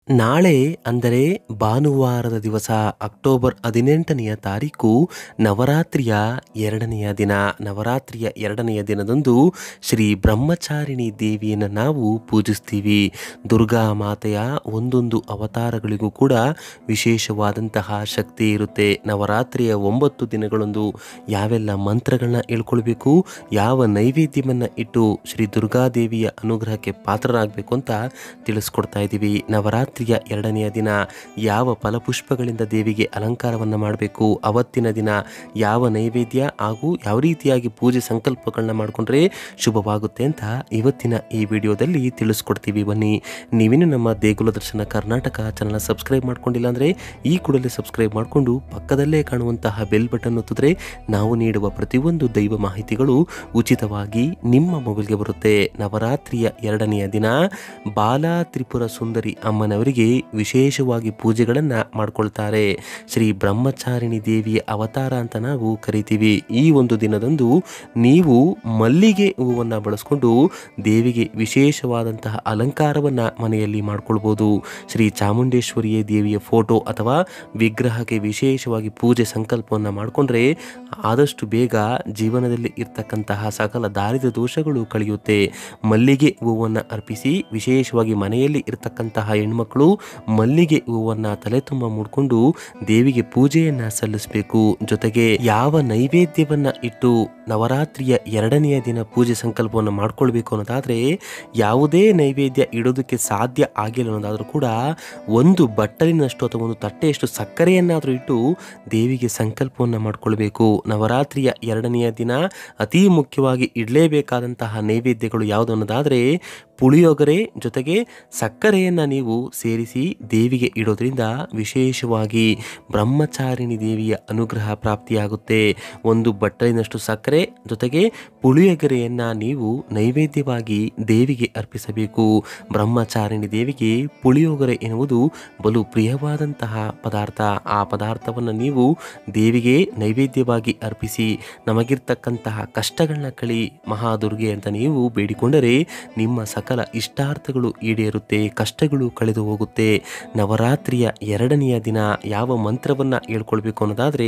ನಾಳೆ ಅಂದರೆ ಭಾನುವಾರದ ದಿವಸ ಅಕ್ಟೋಬರ್ ಹದಿನೆಂಟನೆಯ ತಾರೀಕು ನವರಾತ್ರಿಯ ಎರಡನೆಯ ದಿನ ನವರಾತ್ರಿಯ ಎರಡನೆಯ ದಿನದಂದು ಶ್ರೀ ಬ್ರಹ್ಮಚಾರಿಣಿ ದೇವಿಯನ್ನು ನಾವು ಪೂಜಿಸ್ತೀವಿ ದುರ್ಗಾ ಮಾತೆಯ ಒಂದೊಂದು ಅವತಾರಗಳಿಗೂ ಕೂಡ ವಿಶೇಷವಾದಂತಹ ಶಕ್ತಿ ಇರುತ್ತೆ ನವರಾತ್ರಿಯ ಒಂಬತ್ತು ದಿನಗಳಂದು ಯಾವೆಲ್ಲ ಮಂತ್ರಗಳನ್ನ ಹೇಳ್ಕೊಳ್ಬೇಕು ಯಾವ ನೈವೇದ್ಯವನ್ನು ಇಟ್ಟು ಶ್ರೀ ದುರ್ಗಾದೇವಿಯ ಅನುಗ್ರಹಕ್ಕೆ ಪಾತ್ರರಾಗಬೇಕು ಅಂತ ತಿಳಿಸ್ಕೊಡ್ತಾ ಇದ್ದೀವಿ ನವರಾತ್ರಿಯ ಎರಡನೆಯ ದಿನ ಯಾವ ಫಲಪುಷ್ಪಗಳಿಂದ ದೇವಿಗೆ ಅಲಂಕಾರವನ್ನು ಮಾಡಬೇಕು ಅವತ್ತಿನ ದಿನ ಯಾವ ನೈವೇದ್ಯ ಹಾಗೂ ಯಾವ ರೀತಿಯಾಗಿ ಪೂಜೆ ಸಂಕಲ್ಪಗಳನ್ನ ಮಾಡಿಕೊಂಡ್ರೆ ಶುಭವಾಗುತ್ತೆ ಅಂತ ಇವತ್ತಿನ ಈ ವಿಡಿಯೋದಲ್ಲಿ ತಿಳಿಸ್ಕೊಡ್ತೀವಿ ಬನ್ನಿ ನೀವಿನ್ನು ನಮ್ಮ ದೇಗುಲ ದರ್ಶನ ಕರ್ನಾಟಕ ಚಾನಲ್ ಸಬ್ಸ್ಕ್ರೈಬ್ ಮಾಡ್ಕೊಂಡಿಲ್ಲ ಅಂದರೆ ಈ ಕೂಡಲೇ ಸಬ್ಸ್ಕ್ರೈಬ್ ಮಾಡಿಕೊಂಡು ಪಕ್ಕದಲ್ಲೇ ಕಾಣುವಂತಹ ಬೆಲ್ ಬಟನ್ ಒತ್ತಿದ್ರೆ ನಾವು ನೀಡುವ ಪ್ರತಿಯೊಂದು ದೈವ ಮಾಹಿತಿಗಳು ಉಚಿತವಾಗಿ ನಿಮ್ಮ ಮೊಬೈಲ್ಗೆ ಬರುತ್ತೆ ನವರಾತ್ರಿಯ ಎರಡನೆಯ ದಿನ ಬಾಲಾ ತ್ರಿಪುರ ಸುಂದರಿ ಅಮ್ಮನವರಿಗೆ ವಿಶೇಷವಾಗಿ ಪೂಜೆಗಳನ್ನು ಮಾಡ್ಕೊಳ್ತಾರೆ ಶ್ರೀ ಬ್ರಹ್ಮಚಾರಿಣಿ ದೇವಿಯ ಅವತಾರ ಅಂತ ನಾವು ಕರಿತೀವಿ ಈ ಒಂದು ದಿನದಂದು ನೀವು ಮಲ್ಲಿಗೆ ಹೂವನ್ನು ಬಳಸ್ಕೊಂಡು ದೇವಿಗೆ ವಿಶೇಷವಾದಂತಹ ಅಲಂಕಾರವನ್ನು ಮನೆಯಲ್ಲಿ ಮಾಡ್ಕೊಳ್ಬೋದು ಶ್ರೀ ಚಾಮುಂಡೇಶ್ವರಿಯ ದೇವಿಯ ಫೋಟೋ ಅಥವಾ ವಿಗ್ರಹಕ್ಕೆ ವಿಶೇಷವಾಗಿ ಪೂಜೆ ಸಂಕಲ್ಪವನ್ನು ಮಾಡಿಕೊಂಡ್ರೆ ಆದಷ್ಟು ಬೇಗ ಜೀವನದಲ್ಲಿ ಇರ್ತಕ್ಕಂತಹ ಸಕಲ ದಾರಿದ್ರ್ಯ ದೋಷಗಳು ಕಳೆಯುತ್ತೆ ಮಲ್ಲಿಗೆ ಹೂವನ್ನು ಅರ್ಪಿಸಿ ವಿಶೇಷವಾಗಿ ಮನೆಯಲ್ಲಿ ಇರ್ತಕ್ಕಂತಹ ಹೆಣ್ಮಕ್ಳು ಮಲ್ಲಿಗೆ ಹೂವನ್ನು ತಲೆ ತುಂಬ ಮುಡ್ಕೊಂಡು ದೇವಿಗೆ ಪೂಜೆಯನ್ನು ಸಲ್ಲಿಸಬೇಕು ಜೊತೆಗೆ ಯಾವ ನೈವೇದ್ಯವನ್ನ ಇಟ್ಟು ನವರಾತ್ರಿಯ ಎರಡನೆಯ ದಿನ ಪೂಜೆ ಸಂಕಲ್ಪವನ್ನು ಮಾಡ್ಕೊಳ್ಬೇಕು ಅನ್ನೋದಾದ್ರೆ ಯಾವುದೇ ನೈವೇದ್ಯ ಇಡೋದಕ್ಕೆ ಸಾಧ್ಯ ಆಗಿಲ್ಲ ಅನ್ನೋದಾದ್ರೂ ಕೂಡ ಒಂದು ಬಟ್ಟಲಿನಷ್ಟು ಅಥವಾ ಒಂದು ತಟ್ಟೆಯಷ್ಟು ಸಕ್ಕರೆಯನ್ನಾದರೂ ಇಟ್ಟು ದೇವಿಗೆ ಸಂಕಲ್ಪವನ್ನು ಮಾಡ್ಕೊಳ್ಬೇಕು ನವರಾತ್ರಿಯ ಎರಡನೆಯ ದಿನ ಅತಿ ಮುಖ್ಯವಾಗಿ ಇಡಲೇಬೇಕಾದಂತಹ ನೈವೇದ್ಯಗಳು ಯಾವುದು ಅನ್ನೋದಾದರೆ ಪುಳಿಯೋಗರೆ ಜೊತೆಗೆ ಸಕ್ಕರೆಯನ್ನು ನೀವು ಸೇರಿಸಿ ದೇವಿಗೆ ಇಡೋದ್ರಿಂದ ವಿಶೇಷವಾಗಿ ಬ್ರಹ್ಮಚಾರಿಣಿ ದೇವಿಯ ಅನುಗ್ರಹ ಪ್ರಾಪ್ತಿಯಾಗುತ್ತೆ ಒಂದು ಬಟ್ಟಲಿನಷ್ಟು ಸಕ್ಕರೆ ಜೊತೆಗೆ ಪುಳಿಯೋಗರೆಯನ್ನು ನೀವು ನೈವೇದ್ಯವಾಗಿ ದೇವಿಗೆ ಅರ್ಪಿಸಬೇಕು ಬ್ರಹ್ಮಚಾರಿಣಿ ದೇವಿಗೆ ಪುಳಿಯೋಗರೆ ಎನ್ನುವುದು ಬಲು ಪ್ರಿಯವಾದಂತಹ ಪದಾರ್ಥ ಆ ಪದಾರ್ಥವನ್ನು ನೀವು ದೇವಿಗೆ ನೈವೇದ್ಯವಾಗಿ ಅರ್ಪಿಸಿ ನಮಗಿರ್ತಕ್ಕಂತಹ ಕಷ್ಟಗಳನ್ನ ಕಳಿ ಮಹಾದುರ್ಗೆ ಅಂತ ನೀವು ಬೇಡಿಕೊಂಡರೆ ನಿಮ್ಮ ಸಕಲ ಇಷ್ಟಾರ್ಥಗಳು ಈಡೇರುತ್ತೆ ಕಷ್ಟಗಳು ಕಳೆದು ಹೋಗುತ್ತೆ ನವರಾತ್ರಿಯ ಎರಡನೆಯ ದಿನ ಯಾವ ಮಂತ್ರವನ್ನು ಹೇಳ್ಕೊಳ್ಬೇಕು ಅನ್ನೋದಾದರೆ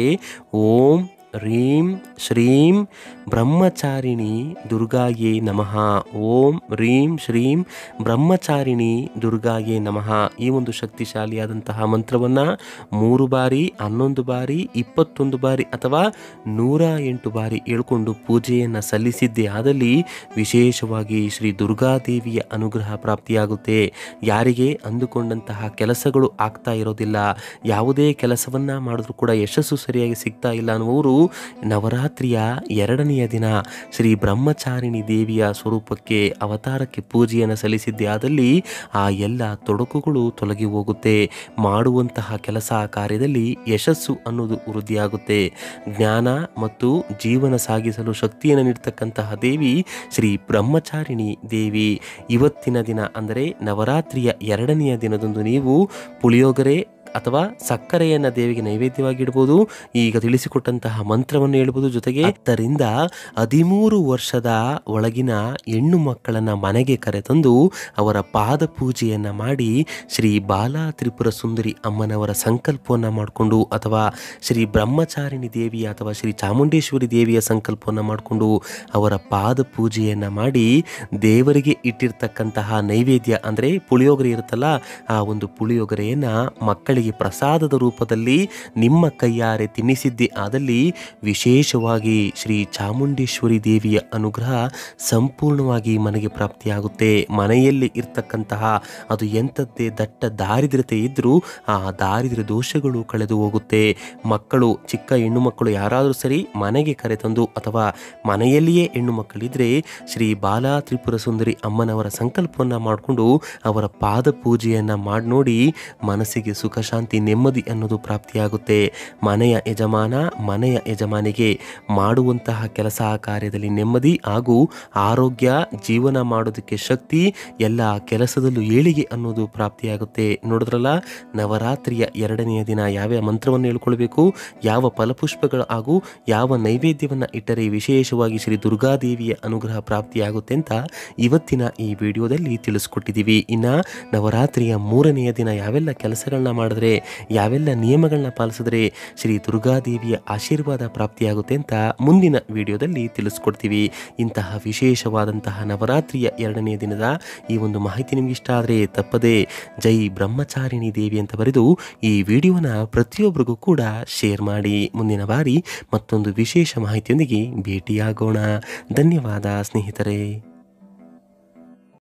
ಓಂ ರೀಂ ಶ್ರೀಂ ಬ್ರಹ್ಮಚಾರಿಣಿ ದುರ್ಗಾಯೇ ನಮಃ ಓಂ ರೀಂ ಶ್ರೀಂ ಬ್ರಹ್ಮಚಾರಿಣಿ ದುರ್ಗಾಯೇ ನಮಃ ಈ ಒಂದು ಶಕ್ತಿಶಾಲಿಯಾದಂತಹ ಮಂತ್ರವನ್ನು ಮೂರು ಬಾರಿ ಹನ್ನೊಂದು ಬಾರಿ ಇಪ್ಪತ್ತೊಂದು ಬಾರಿ ಅಥವಾ ನೂರ ಎಂಟು ಬಾರಿ ಹೇಳ್ಕೊಂಡು ಪೂಜೆಯನ್ನು ಸಲ್ಲಿಸಿದ್ದೇ ಆದಲ್ಲಿ ವಿಶೇಷವಾಗಿ ಶ್ರೀ ದುರ್ಗಾದೇವಿಯ ಅನುಗ್ರಹ ಪ್ರಾಪ್ತಿಯಾಗುತ್ತೆ ಯಾರಿಗೆ ಅಂದುಕೊಂಡಂತಹ ಕೆಲಸಗಳು ಆಗ್ತಾ ಇರೋದಿಲ್ಲ ಯಾವುದೇ ಕೆಲಸವನ್ನ ಮಾಡಿದ್ರೂ ಕೂಡ ಯಶಸ್ಸು ಸರಿಯಾಗಿ ಸಿಗ್ತಾ ಇಲ್ಲ ಅನ್ನುವರು ನವರಾತ್ರಿಯ ಎರಡನೆಯ ದಿನ ಶ್ರೀ ಬ್ರಹ್ಮಚಾರಿಣಿ ದೇವಿಯ ಸ್ವರೂಪಕ್ಕೆ ಅವತಾರಕ್ಕೆ ಪೂಜೆಯನ್ನು ಸಲ್ಲಿಸಿದ್ದೇ ಆದಲ್ಲಿ ಆ ಎಲ್ಲ ತೊಡಕುಗಳು ತೊಲಗಿ ಹೋಗುತ್ತೆ ಮಾಡುವಂತಹ ಕೆಲಸ ಕಾರ್ಯದಲ್ಲಿ ಯಶಸ್ಸು ಅನ್ನೋದು ವೃದ್ಧಿಯಾಗುತ್ತೆ ಜ್ಞಾನ ಮತ್ತು ಜೀವನ ಸಾಗಿಸಲು ಶಕ್ತಿಯನ್ನು ನೀಡ್ತಕ್ಕಂತಹ ದೇವಿ ಶ್ರೀ ಬ್ರಹ್ಮಚಾರಿಣಿ ದೇವಿ ಇವತ್ತಿನ ದಿನ ಅಂದರೆ ನವರಾತ್ರಿಯ ಎರಡನೆಯ ದಿನದಂದು ನೀವು ಪುಳಿಯೋಗರೆ ಅಥವಾ ಸಕ್ಕರೆಯನ್ನು ದೇವಿಗೆ ನೈವೇದ್ಯವಾಗಿ ಇಡ್ಬೋದು ಈಗ ತಿಳಿಸಿಕೊಟ್ಟಂತಹ ಮಂತ್ರವನ್ನು ಹೇಳ್ಬೋದು ಜೊತೆಗೆ ಹತ್ತರಿಂದ ಹದಿಮೂರು ವರ್ಷದ ಒಳಗಿನ ಹೆಣ್ಣು ಮಕ್ಕಳನ್ನ ಮನೆಗೆ ಕರೆತಂದು ಅವರ ಪಾದ ಪೂಜೆಯನ್ನು ಮಾಡಿ ಶ್ರೀ ಬಾಲಾ ತ್ರಿಪುರ ಸುಂದರಿ ಅಮ್ಮನವರ ಸಂಕಲ್ಪವನ್ನು ಮಾಡಿಕೊಂಡು ಅಥವಾ ಶ್ರೀ ಬ್ರಹ್ಮಚಾರಿಣಿ ದೇವಿಯ ಅಥವಾ ಶ್ರೀ ಚಾಮುಂಡೇಶ್ವರಿ ದೇವಿಯ ಸಂಕಲ್ಪವನ್ನು ಮಾಡಿಕೊಂಡು ಅವರ ಪಾದ ಪೂಜೆಯನ್ನು ಮಾಡಿ ದೇವರಿಗೆ ಇಟ್ಟಿರ್ತಕ್ಕಂತಹ ನೈವೇದ್ಯ ಅಂದರೆ ಪುಳಿಯೋಗರೆ ಇರುತ್ತಲ್ಲ ಆ ಒಂದು ಪುಳಿಯೋಗರೆಯನ್ನು ಮಕ್ಕಳಿಗೆ ಪ್ರಸಾದದ ರೂಪದಲ್ಲಿ ನಿಮ್ಮ ಕೈಯಾರೆ ತಿನ್ನಿಸಿದ್ದೇ ಆದಲ್ಲಿ ವಿಶೇಷವಾಗಿ ಶ್ರೀ ಚಾಮುಂಡೇಶ್ವರಿ ದೇವಿಯ ಅನುಗ್ರಹ ಸಂಪೂರ್ಣವಾಗಿ ಮನೆಗೆ ಪ್ರಾಪ್ತಿಯಾಗುತ್ತೆ ಮನೆಯಲ್ಲಿ ಇರ್ತಕ್ಕಂತಹ ಅದು ಎಂಥದ್ದೇ ದಟ್ಟ ದಾರಿದ್ರ್ಯತೆ ಇದ್ದರೂ ಆ ದಾರಿದ್ರ್ಯ ದೋಷಗಳು ಕಳೆದು ಹೋಗುತ್ತೆ ಮಕ್ಕಳು ಚಿಕ್ಕ ಹೆಣ್ಣು ಮಕ್ಕಳು ಯಾರಾದರೂ ಸರಿ ಮನೆಗೆ ಕರೆತಂದು ಅಥವಾ ಮನೆಯಲ್ಲಿಯೇ ಹೆಣ್ಣು ಮಕ್ಕಳಿದ್ರೆ ಶ್ರೀ ಬಾಲಾ ತ್ರಿಪುರ ಸುಂದರಿ ಅಮ್ಮನವರ ಸಂಕಲ್ಪವನ್ನು ಮಾಡಿಕೊಂಡು ಅವರ ಪಾದ ಪೂಜೆಯನ್ನು ಮಾಡಿ ನೋಡಿ ಮನಸ್ಸಿಗೆ ಸುಖ ಶಾಂತಿ ನೆಮ್ಮದಿ ಅನ್ನೋದು ಪ್ರಾಪ್ತಿಯಾಗುತ್ತೆ ಮನೆಯ ಯಜಮಾನ ಮನೆಯ ಯಜಮಾನಿಗೆ ಮಾಡುವಂತಹ ಕೆಲಸ ಕಾರ್ಯದಲ್ಲಿ ನೆಮ್ಮದಿ ಹಾಗೂ ಆರೋಗ್ಯ ಜೀವನ ಮಾಡೋದಕ್ಕೆ ಶಕ್ತಿ ಎಲ್ಲ ಕೆಲಸದಲ್ಲೂ ಏಳಿಗೆ ಅನ್ನೋದು ಪ್ರಾಪ್ತಿಯಾಗುತ್ತೆ ನೋಡಿದ್ರಲ್ಲ ನವರಾತ್ರಿಯ ಎರಡನೆಯ ದಿನ ಯಾವ್ಯಾವ ಮಂತ್ರವನ್ನು ಹೇಳ್ಕೊಳ್ಬೇಕು ಯಾವ ಫಲಪುಷ್ಪಗಳು ಹಾಗೂ ಯಾವ ನೈವೇದ್ಯವನ್ನು ಇಟ್ಟರೆ ವಿಶೇಷವಾಗಿ ಶ್ರೀ ದುರ್ಗಾದೇವಿಯ ಅನುಗ್ರಹ ಪ್ರಾಪ್ತಿಯಾಗುತ್ತೆ ಅಂತ ಇವತ್ತಿನ ಈ ವಿಡಿಯೋದಲ್ಲಿ ತಿಳಿಸ್ಕೊಟ್ಟಿದ್ದೀವಿ ಇನ್ನು ನವರಾತ್ರಿಯ ಮೂರನೆಯ ದಿನ ಯಾವೆಲ್ಲ ಕೆಲಸಗಳನ್ನ ಮಾಡಿದ್ರೆ ಯಾವೆಲ್ಲ ನಿಯಮಗಳನ್ನ ಪಾಲಿಸಿದ್ರೆ ಶ್ರೀ ದುರ್ಗಾದೇವಿಯ ಆಶೀರ್ವಾದ ಪ್ರಾಪ್ತಿಯಾಗುತ್ತೆ ಅಂತ ಮುಂದಿನ ವಿಡಿಯೋದಲ್ಲಿ ತಿಳಿಸ್ಕೊಡ್ತೀವಿ ಇಂತಹ ವಿಶೇಷವಾದಂತಹ ನವರಾತ್ರಿಯ ಎರಡನೆಯ ದಿನದ ಈ ಒಂದು ಮಾಹಿತಿ ನಿಮ್ಗೆ ಇಷ್ಟ ಆದರೆ ತಪ್ಪದೆ ಜೈ ಬ್ರಹ್ಮಚಾರಿಣಿ ದೇವಿ ಅಂತ ಬರೆದು ಈ ವಿಡಿಯೋನ ಪ್ರತಿಯೊಬ್ಬರಿಗೂ ಕೂಡ ಶೇರ್ ಮಾಡಿ ಮುಂದಿನ ಬಾರಿ ಮತ್ತೊಂದು ವಿಶೇಷ ಮಾಹಿತಿಯೊಂದಿಗೆ ಭೇಟಿಯಾಗೋಣ ಧನ್ಯವಾದ ಸ್ನೇಹಿತರೆ